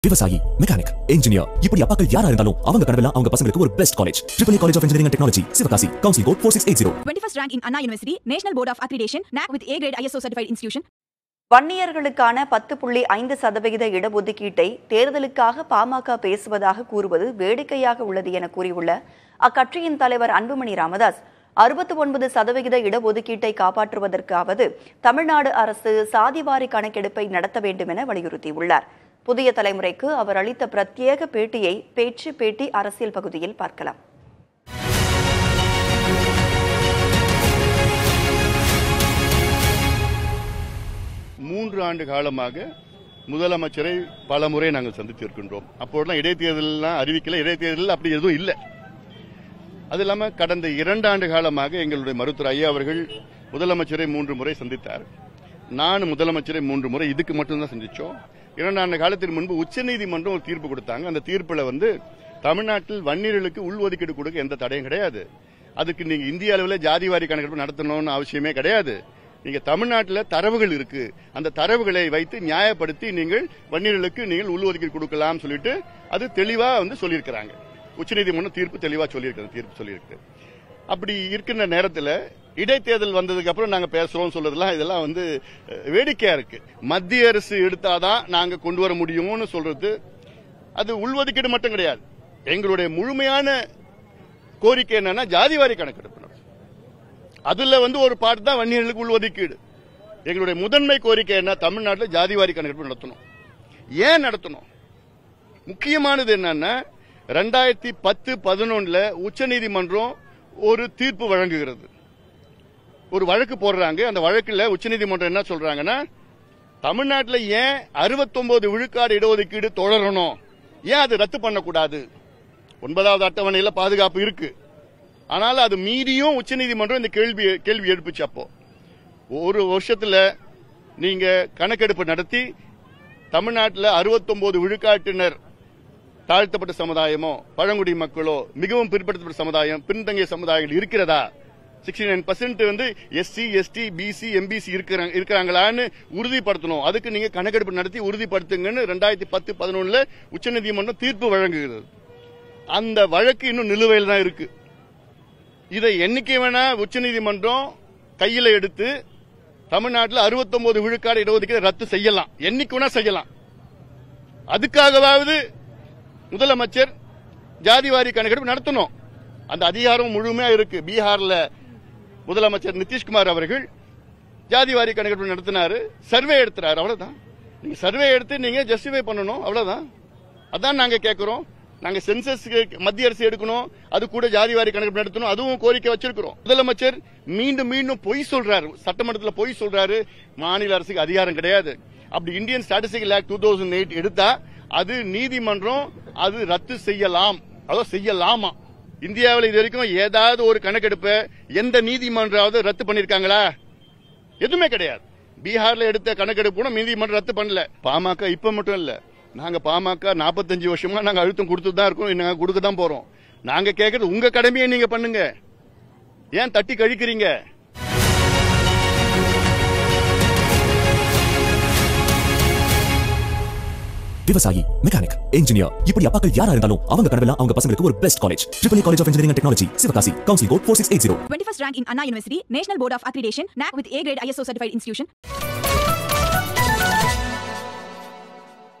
விவசாயி mechanic engineer இப்படி அப்பாக்கள் யாரா இருந்தாலும் அவங்க கனவெல்லாம் அவங்க பசங்களுக்கு ஒரு best college triple college of engineering technology Sivakasi council code four six eight zero 21st rank in Anna University, National Board of Accreditation, NAC with A grade ISO certified institution. வன்னியர்களுக்கான பத்து புள்ளி ஐந்து சதவிகித இடஒதுக்கீட்டை தேர்தலுக்காக பாமக பேசுவதாக கூறுவது வேடிக்கையாக உள்ளது என கூறியுள்ள அக்கட்சியின் தலைவர் அன்புமணி ராமதாஸ் அறுபத்தி ஒன்பது சதவிகித இடஒதுக்கீட்டை காப்பாற்றுவதற்காவது தமிழ்நாடு அரசு சாதிவாரி கணக்கெடுப்பை நடத்த வேண்டும் என வலியுறுத்தியுள்ளார் புதிய தலைமுறைக்கு அவர் அளித்த பிரத்யேக பேட்டியை பேச்சு பேட்டி அரசியல் பகுதியில் பார்க்கலாம் மூன்று ஆண்டு காலமாக முதலமைச்சரை பல முறை நாங்கள் சந்தித்திருக்கின்றோம் அப்போதெல்லாம் இடைத்தேர்தலாம் அறிவிக்கல இடைத்தேர்தல் அப்படி எதுவும் இல்லை அது இல்லாமல் கடந்த இரண்டு ஆண்டு காலமாக எங்களுடைய மருத்துவர் ஐயா அவர்கள் முதலமைச்சரை மூன்று முறை சந்தித்தார் நான் முதலமைச்சரை மூன்று முறை இதுக்கு மட்டும்தான் சந்திச்சோம் இரண்டு ஆண்டு காலத்திற்கு முன்பு உச்சநீதிமன்றம் ஒரு தீர்ப்பு கொடுத்தாங்க அந்த தீர்ப்புல வந்து தமிழ்நாட்டில் வன்னியர்களுக்கு உள்ஒதுக்கீடு கொடுக்க எந்த தடையும் கிடையாது அதுக்கு நீங்க இந்திய அளவில் ஜாதிவாரி கணக்கெடுப்பு நடத்தணும்னு அவசியமே கிடையாது நீங்க தமிழ்நாட்டில் தரவுகள் இருக்கு அந்த தரவுகளை வைத்து நியாயப்படுத்தி நீங்கள் வன்னியர்களுக்கு நீங்கள் உள்ஒதுக்கீடு கொடுக்கலாம் சொல்லிட்டு அது தெளிவா வந்து சொல்லியிருக்கிறாங்க உச்சநீதிமன்றம் தீர்ப்பு தெளிவா சொல்லியிருக்கிறது தீர்ப்பு சொல்லியிருக்கு அப்படி இருக்கின்ற நேரத்தில் இடைத்தேர்தல் வந்ததுக்கு அப்புறம் நாங்க பேசுறோம் சொல்றதெல்லாம் இதெல்லாம் வந்து அஹ், வேடிக்கையா இருக்கு மத்திய அரசு எடுத்தாதான் நாங்க கொண்டு வர முடியும்னு சொல்றது அது உள்ஒதுக்கீடு மட்டும் கிடையாது எங்களுடைய முழுமையான கோரிக்கை என்னன்னா ஜாதிவாரி கணக்கெடுப்பு நடத்தணும். அதுல வந்து ஒரு பாட்டு தான் வன்னியர்களுக்கு உள்ஒதுக்கீடு எங்களுடைய முதன்மை கோரிக்கை என்ன தமிழ்நாட்டில் ஜாதிவாரி கணக்கெடுப்பு நடத்தணும் ஏன் நடத்தணும் முக்கியமானது என்னன்னா ரெண்டாயிரத்தி பத்து பதினொன்னுல உச்சநீதிமன்றம் ஒரு தீர்ப்பு வழங்குகிறது ஒரு வழக்கு போடுறாங்க அந்த வழக்குல உச்சநீதிமன்றம் என்ன சொல்றாங்கன்னா தமிழ்நாட்டில் ஏன் 69 விழுக்காடு இடஒதுக்கீடு தொடரணும் ஏன் அது ரத்து பண்ணக்கூடாது ஒன்பதாவது அட்டவணையில் பாதுகாப்பு இருக்கு ஆனால் அது மீறியும் உச்சநீதிமன்றம் இந்த கேள்வி கேள்வி எழுப்புச்சு அப்போ ஒரு வருஷத்துல நீங்க கணக்கெடுப்பு நடத்தி தமிழ்நாட்டில் 69 விழுக்காட்டினர் தாழ்த்தப்பட்ட சமுதாயமோ பழங்குடி மக்களோ மிகவும் பிற்படுத்தப்பட்ட சமுதாயம் பின்தங்கிய சமுதாயங்கள் இருக்கிறதா சிக்ஸ்டி நைன் பர்சன்ட் வந்து எஸ்சி எஸ்டி பிசி எம்பிசி இருக்கிறாங்க இருக்கிறாங்களான்னு உறுதிப்படுத்தணும் அதுக்கு நீங்க கணக்கெடுப்பு நடத்தி உறுதிப்படுத்துங்கன்னு ரெண்டாயிரத்தி பத்து பதினொன்னுல உச்சநீதிமன்றம் தீர்ப்பு வழங்குகிறது அந்த வழக்கு இன்னும் நிலுவையில் தான் இருக்கு இதை என்னைக்கு வேணா உச்சநீதிமன்றம் கையில எடுத்து தமிழ்நாட்டில் 69 விழுக்காடு இடஒதுக்கீடு ரத்து செய்யலாம் என்னைக்கு வேணா செய்யலாம் அதுக்காகவாவது முதலமைச்சர் ஜாதிவாரி கணக்கெடுப்பு நடத்தணும் அந்த அதிகாரம் முழுமையா இருக்கு பீகார்ல முதலமைச்சர் நிதிஷ்குமார் அவர்கள் ஜாதிவாரி கணக்கெடுப்பு நடத்தினாரு சர்வே எடுத்துறாரு அவ்வளவுதான் நீங்க சர்வே எடுத்து நீங்க ஜஸ்டிஃபை பண்ணணும் அவ்வளவுதான் அதான் நாங்க கேட்கிறோம் நாங்க சென்சஸ் மத்திய அரசு எடுக்கணும் அது கூட ஜாதிவாரி கணக்கெடுப்பு நடத்தணும் அதுவும் கோரிக்கை வச்சிருக்கிறோம் முதலமைச்சர் மீண்டும் மீண்டும் பொய் சொல்றாரு சட்டமன்றத்தில் பொய் சொல்றாரு மாநில அரசுக்கு அதிகாரம் கிடையாது அப்படி Indian statistical act two thousand eight எடுத்தா அது நீதிமன்றம் அது ரத்து செய்யலாம் அதோ செய்யலாமா இந்தியாவில் இது வரைக்கும் ஏதாவது ஒரு கணக்கெடுப்பை எந்த நீதிமன்றாவது ரத்து பண்ணிருக்காங்களா எதுவுமே கிடையாது பீகார்ல எடுத்த கணக்கெடுப்பு கூட நீதிமன்றம் ரத்து பண்ணல பாமக இப்ப மட்டும் இல்ல நாங்க பாமக 45 வருஷமா நாங்க அழுத்தம் கொடுத்து தான் இருக்கோம் நாங்க கொடுக்க தான் போறோம் நாங்க கேட்கறது உங்க கடமையை நீங்க பண்ணுங்க ஏன் தட்டி கழிக்கிறீங்க விவசாயி மெக்கானிக் இன்ஜினியர் இப்படி அப்பாக்கள் யாரா இருந்தாலும் அவங்க கனவெல்லாம் அவங்க பசங்களுக்கு ஒரு best college triple college of engineering technology Sivakasi council code four six eight zero 21st rank in Anna University, National Board of Accreditation, NAC with A grade ISO certified institution.